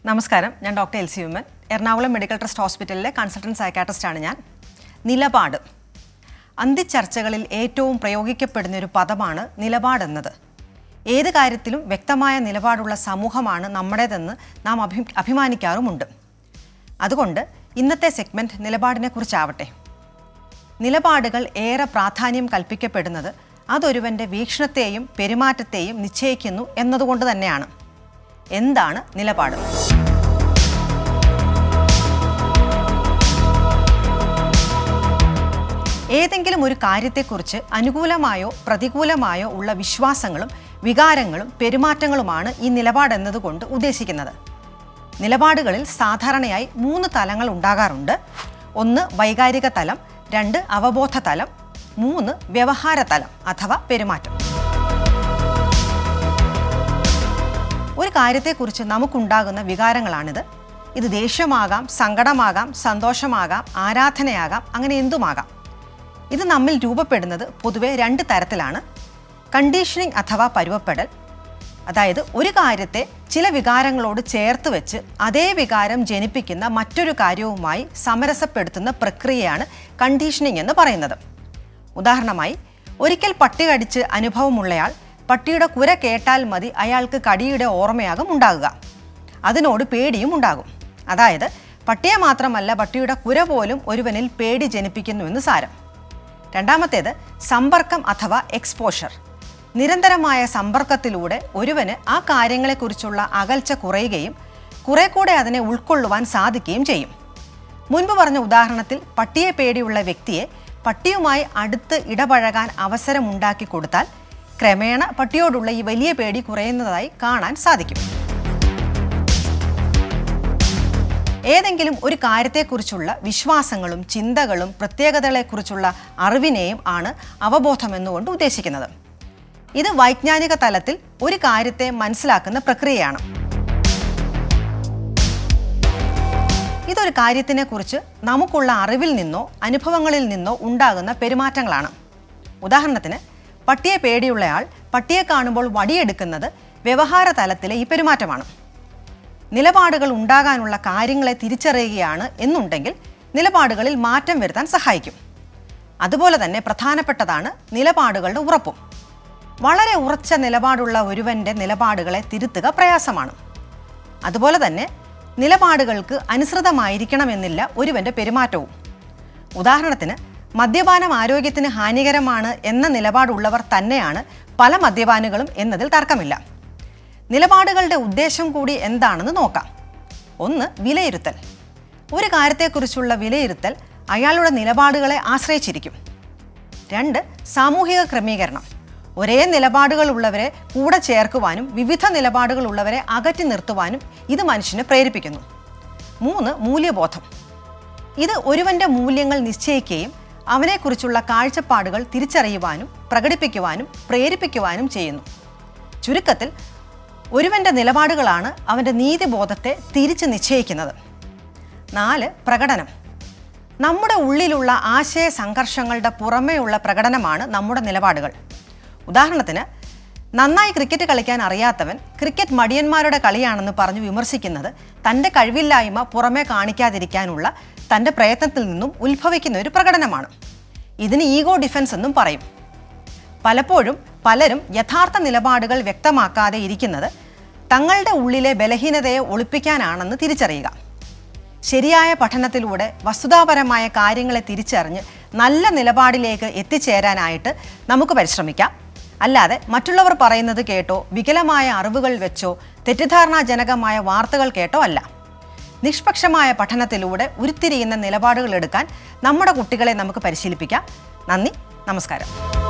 നമസ്കാരം ഞാൻ doctor L C Oommen Ernakulam medical trust ഹോസ്പിറ്റലിലെ കൺസൾട്ടൻറ്റ് സൈക്കാട്രിസ്റ്റാണ് ഞാൻ നിലപാട് അന്തിച്ചർച്ചകളിൽ ഏറ്റവും പ്രയോഗിക്കപ്പെടുന്ന ഒരു പദമാണ് നിലപാടെന്നത് ഏത് കാര്യത്തിലും വ്യക്തമായ നിലപാടുള്ള സമൂഹമാണ് നമ്മുടേതെന്ന് നാം അഭി അഭിമാനിക്കാറുമുണ്ട് അതുകൊണ്ട് ഇന്നത്തെ സെഗ്മെൻറ്റ് നിലപാടിനെക്കുറിച്ചാവട്ടെ നിലപാടുകൾ ഏറെ പ്രാധാന്യം കൽപ്പിക്കപ്പെടുന്നത് അതൊരുവൻ്റെ വീക്ഷണത്തെയും പെരുമാറ്റത്തെയും നിശ്ചയിക്കുന്നു എന്നതുകൊണ്ട് തന്നെയാണ് എന്താണ് നിലപാട് ഏതെങ്കിലും ഒരു കാര്യത്തെക്കുറിച്ച് അനുകൂലമായോ പ്രതികൂലമായോ ഉള്ള വിശ്വാസങ്ങളും വികാരങ്ങളും പെരുമാറ്റങ്ങളുമാണ് ഈ നിലപാട് എന്നതുകൊണ്ട് ഉദ്ദേശിക്കുന്നത് നിലപാടുകളിൽ സാധാരണയായി മൂന്ന് തലങ്ങൾ ഉണ്ടാകാറുണ്ട് ഒന്ന് വൈകാരിക തലം രണ്ട് അവബോധ തലം മൂന്ന് വ്യവഹാര തലം അഥവാ പെരുമാറ്റം ഒരു കാര്യത്തെക്കുറിച്ച് നമുക്കുണ്ടാകുന്ന വികാരങ്ങളാണിത് ഇത് ദേഷ്യമാകാം സങ്കടമാകാം സന്തോഷമാകാം ആരാധനയാകാം അങ്ങനെ എന്തുമാകാം ഇത് നമ്മിൽ രൂപപ്പെടുന്നത് പൊതുവെ രണ്ട് തരത്തിലാണ് കണ്ടീഷനിങ് അഥവാ പരുവപ്പെടൽ അതായത് ഒരു കാര്യത്തെ ചില വികാരങ്ങളോട് ചേർത്ത് വെച്ച് അതേ വികാരം ജനിപ്പിക്കുന്ന മറ്റൊരു കാര്യവുമായി സമരസപ്പെടുത്തുന്ന പ്രക്രിയയാണ് കണ്ടീഷനിങ് എന്ന് പറയുന്നത് ഉദാഹരണമായി ഒരിക്കൽ പട്ടി കടിച്ച് അനുഭവമുള്ളയാൾ പട്ടിയുടെ കുര കേട്ടാൽ മതി അയാൾക്ക് കടിയുടെ ഓർമ്മയാകും ഉണ്ടാകുക അതിനോട് പേടിയും ഉണ്ടാകും അതായത് പട്ടിയെ മാത്രമല്ല പട്ടിയുടെ കുര പോലും ഒരുവനിൽ പേടി ജനിപ്പിക്കുന്നുവെന്ന് സാരം രണ്ടാമത്തേത് സമ്പർക്കം അഥവാ എക്സ്പോഷർ നിരന്തരമായ സമ്പർക്കത്തിലൂടെ ഒരുവന് ആ കാര്യങ്ങളെക്കുറിച്ചുള്ള അകൽച്ച കുറയുകയും കുറെ കൂടെ അതിനെ ഉൾക്കൊള്ളുവാൻ സാധിക്കുകയും ചെയ്യും മുൻപ് പറഞ്ഞ ഉദാഹരണത്തിൽ പട്ടിയെ പേടിയുള്ള വ്യക്തിയെ പട്ടിയുമായി അടുത്ത് ഇടപഴകാൻ അവസരമുണ്ടാക്കി കൊടുത്താൽ ക്രമേണ പട്ടിയോടുള്ള ഈ വലിയ പേടി കുറയുന്നതായി കാണാൻ സാധിക്കും ഏതെങ്കിലും ഒരു കാര്യത്തെക്കുറിച്ചുള്ള വിശ്വാസങ്ങളും ചിന്തകളും പ്രത്യേകതകളെക്കുറിച്ചുള്ള അറിവിനെയും ആണ് അവബോധം എന്നുകൊണ്ട് ഉദ്ദേശിക്കുന്നത് ഇത് വൈജ്ഞാനിക തലത്തിൽ ഒരു കാര്യത്തെ മനസ്സിലാക്കുന്ന പ്രക്രിയയാണ് ഇതൊരു കാര്യത്തിനെക്കുറിച്ച് നമുക്കുള്ള അറിവിൽ നിന്നോ അനുഭവങ്ങളിൽ നിന്നോ ഉണ്ടാകുന്ന പെരുമാറ്റങ്ങളാണ് ഉദാഹരണത്തിന് പട്ടിയെ പേടിയുള്ളയാൾ പട്ടിയെ കാണുമ്പോൾ വടിയെടുക്കുന്നത് വ്യവഹാര തലത്തിലെ ഈ പെരുമാറ്റമാണ് നിലപാടുകൾ ഉണ്ടാകാനുള്ള കാര്യങ്ങളെ തിരിച്ചറിയുകയാണ് എന്നുണ്ടെങ്കിൽ നിലപാടുകളിൽ മാറ്റം വരുത്താൻ സഹായിക്കും അതുപോലെ തന്നെ പ്രധാനപ്പെട്ടതാണ് നിലപാടുകളുടെ ഉറപ്പും വളരെ ഉറച്ച നിലപാടുള്ള ഒരുവൻ്റെ നിലപാടുകളെ തിരുത്തുക പ്രയാസമാണ് അതുപോലെ തന്നെ നിലപാടുകൾക്ക് അനുസൃതമായിരിക്കണമെന്നില്ല ഒരുവൻ്റെ പെരുമാറ്റവും ഉദാഹരണത്തിന് മദ്യപാനം ആരോഗ്യത്തിന് ഹാനികരമാണ് എന്ന നിലപാടുള്ളവർ തന്നെയാണ് പല മദ്യപാനികളും എന്നതിൽ തർക്കമില്ല നിലപാടുകളുടെ ഉദ്ദേശം കൂടി എന്താണെന്ന് നോക്കാം ഒന്ന് വിലയിരുത്തൽ ഒരു കാര്യത്തെക്കുറിച്ചുള്ള വിലയിരുത്തൽ അയാളുടെ നിലപാടുകളെ ആശ്രയിച്ചിരിക്കും രണ്ട് സാമൂഹിക ക്രമീകരണം ഒരേ നിലപാടുകൾ ഉള്ളവരെ കൂടെ ചേർക്കുവാനും വിവിധ നിലപാടുകൾ ഉള്ളവരെ അകറ്റി നിർത്തുവാനും ഇത് മനുഷ്യനെ പ്രേരിപ്പിക്കുന്നു മൂന്ന് മൂല്യബോധം ഇത് ഒരുവന്റെ മൂല്യങ്ങൾ നിശ്ചയിക്കുകയും അവനെക്കുറിച്ചുള്ള കാഴ്ചപ്പാടുകൾ തിരിച്ചറിയുവാനും പ്രകടിപ്പിക്കുവാനും പ്രേരിപ്പിക്കുവാനും ചെയ്യുന്നു ചുരുക്കത്തിൽ ഒരുവന്റെ നിലപാടുകളാണ് അവൻ്റെ നീതിബോധത്തെ തിരിച്ച് നിശ്ചയിക്കുന്നത് നാല് പ്രകടനം നമ്മുടെ ഉള്ളിലുള്ള ആശയ സംഘർഷങ്ങളുടെ പുറമേയുള്ള പ്രകടനമാണ് നമ്മുടെ നിലപാടുകൾ ഉദാഹരണത്തിന് നന്നായി ക്രിക്കറ്റ് കളിക്കാൻ അറിയാത്തവൻ ക്രിക്കറ്റ് മടിയന്മാരുടെ കളിയാണെന്ന് പറഞ്ഞു വിമർശിക്കുന്നത് തൻ്റെ കഴിവില്ലായ്മ പുറമേ കാണിക്കാതിരിക്കാനുള്ള തൻ്റെ പ്രയത്നത്തിൽ നിന്നും ഉത്ഭവിക്കുന്ന ഒരു പ്രകടനമാണ് ഇതിന് ഈഗോ ഡിഫൻസ് എന്നും പറയും പലപ്പോഴും പലരും യഥാർത്ഥ നിലപാടുകൾ വ്യക്തമാക്കാതെ ഇരിക്കുന്നത് തങ്ങളുടെ ഉള്ളിലെ ബലഹീനതയെ ഒളിപ്പിക്കാനാണെന്ന് തിരിച്ചറിയുക ശരിയായ പഠനത്തിലൂടെ വസ്തുതാപരമായ കാര്യങ്ങളെ തിരിച്ചറിഞ്ഞ് നല്ല നിലപാടിലേക്ക് എത്തിച്ചേരാനായിട്ട് നമുക്ക് പരിശ്രമിക്കാം അല്ലാതെ മറ്റുള്ളവർ പറയുന്നത് കേട്ടോ വികലമായ അറിവുകൾ വെച്ചോ തെറ്റിദ്ധാരണാജനകമായ വാർത്തകൾ കേട്ടോ അല്ല നിഷ്പക്ഷമായ പഠനത്തിലൂടെ ഉരുത്തിരിയുന്ന നിലപാടുകൾ എടുക്കാൻ നമ്മുടെ കുട്ടികളെ നമുക്ക് പരിശീലിപ്പിക്കാം നന്ദി നമസ്കാരം